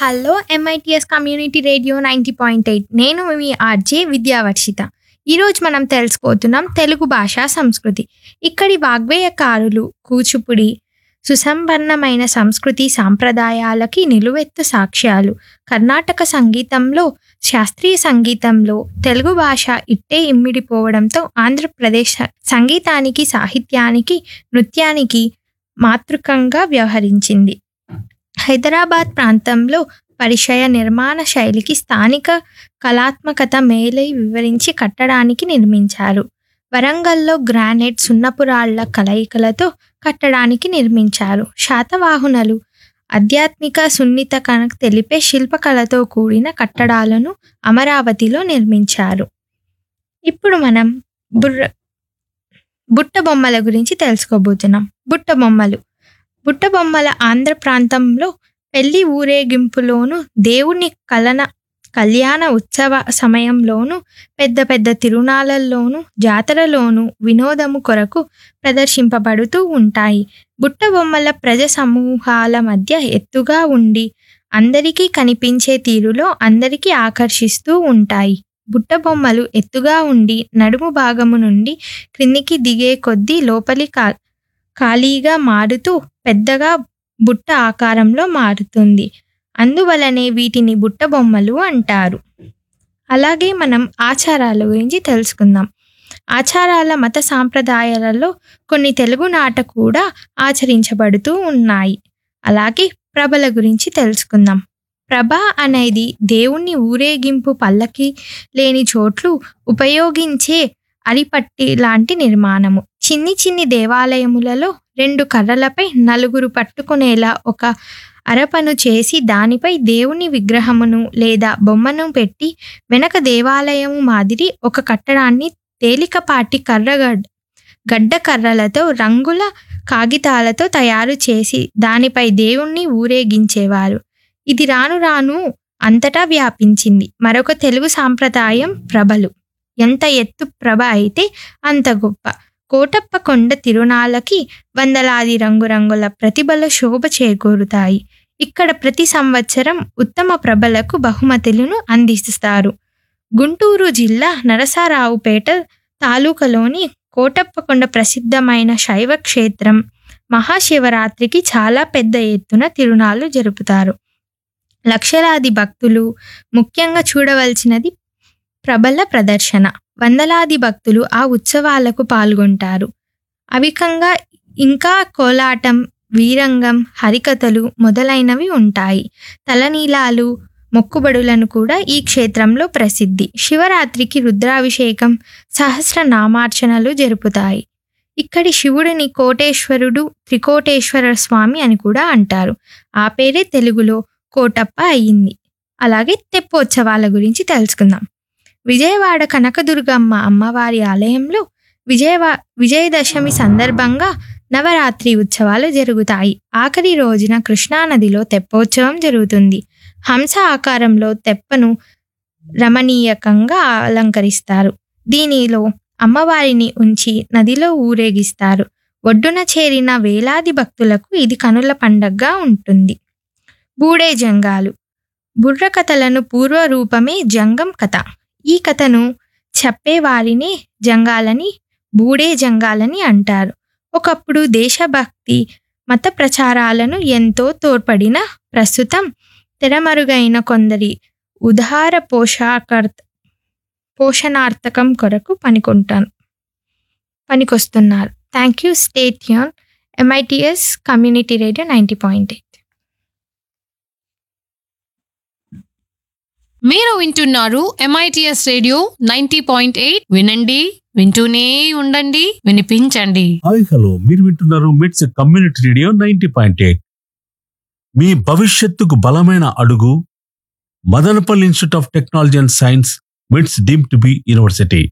hello MITS community radio ninety point eight నేను మీ RJ విద్యావర్షిత ఈరోజు మనం తెలుసుకోతున్నాం తెలుగు భాషా సంస్కృతి ఇక్కడి వాగ్వేయకారులు కూచిపుడి సుసంపన్నమైన సంస్కృతి సాంప్రదాయాలకి నిలువెత్తు సాక్ష్యాలు కర్ణాటక సంగీతంలో శాస్త్రీయ సంగీతంలో తెలుగు భాష ఇట్టే ఇమ్మిడిపోవడంతో ఆంధ్రప్రదేశ్ సంగీతానికి సాహిత్యానికి నృత్యానికి మాతృకంగా వ్యవహరించింది హైదరాబాద్ ప్రాంతంలో పరిచయ నిర్మాణ శైలికి స్థానిక కళాత్మకత మేలై వివరించి కట్టడానికి నిర్మించారు వరంగల్లో గ్రానైట్ సున్నపురాళ్ల కలయికలతో కట్టడానికి నిర్మించారు శాతవాహనులు ఆధ్యాత్మిక సున్నిత కనకు తెలిపే శిల్పకళతో కూడిన కట్టడాలను అమరావతిలో నిర్మించారు ఇప్పుడు మనం బుర్ర బుట్ట బొమ్మల గురించి తెలుసుకోబోతున్నాం బుట్ట బొమ్మలు బుట్ట బొమ్మల ఆంధ్ర ప్రాంతంలో పెళ్లి ఊరేగింపులోను దేవుని కలన కళ్యాణ ఉత్సవ సమయంలోను పెద్ద పెద్ద తిరునాళ్ళల్లోను జాతరలోను వినోదము కొరకు ప్రదర్శింపబడుతూ ఉంటాయి బుట్ట బొమ్మల ప్రజ సమూహాల మధ్య ఎత్తుగా ఉండి అందరికీ కనిపించే తీరులో అందరికీ ఆకర్షిస్తూ ఉంటాయి బుట్ట బొమ్మలు ఎత్తుగా ఉండి నడుము భాగము నుండి క్రిందికి దిగే కొద్దీ లోపలి కా ఖాళీగా మారుతూ పెద్దగా బుట్ట ఆకారంలో మారుతుంది అందువలనే వీటిని బుట్ట బొమ్మలు అంటారు అలాగే మనం ఆచారాల గురించి తెలుసుకుందాం ఆచారాల మత సాంప్రదాయాలలో కొన్ని తెలుగు నాట కూడా ఆచరించబడుతూ ఉన్నాయి అలాగే ప్రభల గురించి తెలుసుకుందాం ప్రభ అనేది దేవుణ్ణి ఊరేగింపు పల్లకి లేని చోట్లు ఉపయోగించే అరిపట్టి లాంటి నిర్మాణము చిన్ని చిన్ని దేవాలయములలో రెండు కర్రలపై నలుగురు పట్టుకునేలా ఒక అరపను చేసి దానిపై దేవుని విగ్రహమును లేదా బొమ్మను పెట్టి వెనక దేవాలయము మాదిరి ఒక కట్టడాన్ని తేలికపాటి కర్రగడ్ గడ్డ కర్రలతో రంగుల కాగితాలతో తయారు చేసి దానిపై దేవుణ్ణి ఊరేగించేవారు ఇది రాను రాను అంతటా వ్యాపించింది మరొక తెలుగు సాంప్రదాయం ప్రభలు ఎంత ఎత్తు ప్రభ అయితే అంత గొప్ప కోటప్ప కొండ తిరునాళ్ళకి వందలాది రంగురంగుల ప్రతిభల శోభ చేకూరుతాయి ఇక్కడ ప్రతి సంవత్సరం ఉత్తమ ప్రభలకు బహుమతులను అందిస్తారు గుంటూరు జిల్లా నరసరావుపేట తాలూకాలోని కోటప్పకొండ ప్రసిద్ధమైన శైవ క్షేత్రం మహాశివరాత్రికి చాలా పెద్ద ఎత్తున తిరునాళ్ళు జరుపుతారు లక్షలాది భక్తులు ముఖ్యంగా చూడవలసినది ప్రబల ప్రదర్శన వందలాది భక్తులు ఆ ఉత్సవాలకు పాల్గొంటారు అవికంగా ఇంకా కోలాటం వీరంగం హరికథలు మొదలైనవి ఉంటాయి తలనీలాలు మొక్కుబడులను కూడా ఈ క్షేత్రంలో ప్రసిద్ధి శివరాత్రికి రుద్రాభిషేకం సహస్రనామార్చనలు జరుపుతాయి ఇక్కడి శివుడిని కోటేశ్వరుడు త్రికోటేశ్వర స్వామి అని కూడా అంటారు ఆ పేరే తెలుగులో కోటప్ప అయ్యింది అలాగే తెప్పోత్సవాల గురించి తెలుసుకుందాం విజయవాడ కనకదుర్గమ్మ అమ్మవారి ఆలయంలో విజయవా విజయదశమి సందర్భంగా నవరాత్రి ఉత్సవాలు జరుగుతాయి ఆఖరి రోజున కృష్ణానదిలో తెప్పోత్సవం జరుగుతుంది హంస ఆకారంలో తెప్పను రమణీయకంగా అలంకరిస్తారు దీనిలో అమ్మవారిని ఉంచి నదిలో ఊరేగిస్తారు ఒడ్డున చేరిన వేలాది భక్తులకు ఇది కనుల పండగగా ఉంటుంది బూడే జంగాలు బుర్ర కథలను పూర్వ రూపమే జంగం కథ ఈ కథను చెప్పేవారిని జంగాలని బూడే జంగాలని అంటారు ఒకప్పుడు దేశభక్తి మత ప్రచారాలను ఎంతో తోడ్పడిన ప్రస్తుతం తెరమరుగైన కొందరి ఉదార పోషాకర్త పోషణార్థకం కొరకు పనికొంటాను పనికొస్తున్నారు థ్యాంక్ యూ స్టేట్ యూన్ MITS community radio ninety point eight మీరు వింటున్నారు MITS radio ninety point eight వినండి వింటూనే ఉండండి వినిపించండి హాయ్ హలో మీరు వింటున్నారు MITS community radio ninety point eight మీ భవిష్యత్తుకు బలమైన అడుగు Madanapalle institute of technology and science MITS deemed to be university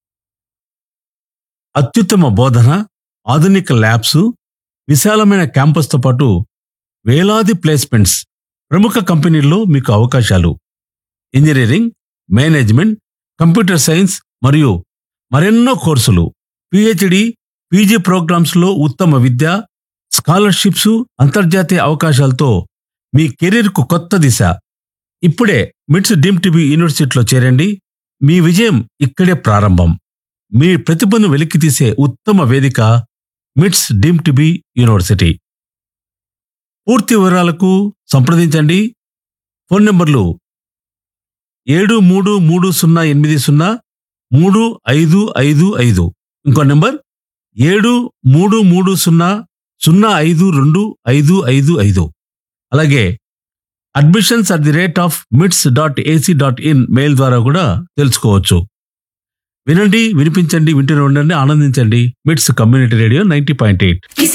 అత్యుత్తమ బోధన ఆధునిక ల్యాబ్స్ విశాలమైన క్యాంపస్తో పాటు వేలాది ప్లేస్మెంట్స్ ప్రముఖ కంపెనీల్లో మీకు అవకాశాలు ఇంజనీరింగ్ మేనేజ్మెంట్ కంప్యూటర్ సైన్స్ మరియు మరెన్నో కోర్సులు పిహెచ్డి పీజీ ప్రోగ్రామ్స్లో ఉత్తమ విద్య స్కాలర్షిప్స్ అంతర్జాతీయ అవకాశాలతో మీ కెరీర్కు కొత్త దిశ ఇప్పుడే మిట్స్ డీమ్ టీవీ యూనివర్సిటీలో చేరండి మీ విజయం ఇక్కడే ప్రారంభం మీ ప్రతిభను వెలికితీసే ఉత్తమ వేదిక మిట్స్ డీమ్ టీవీ యూనివర్సిటీ పూర్తి వివరాలకు సంప్రదించండి ఫోన్ నంబర్లు ఏడు మూడు మూడు సున్నా ఎనిమిది సున్నా మూడు ఐదు ఐదు ఐదు ఇంకో నెంబర్ ఏడు మూడు మూడు సున్నా సున్నా ఐదు రెండు ఐదు ఐదు ఐదు అలాగే admissions at the rate of MITS dot AC dot in mail ద్వారా కూడా తెలుసుకోవచ్చు వినండి వినిపించండి వింటూనే ఉండండి ఆనందించండి MITS community radio ninety point eight Kiss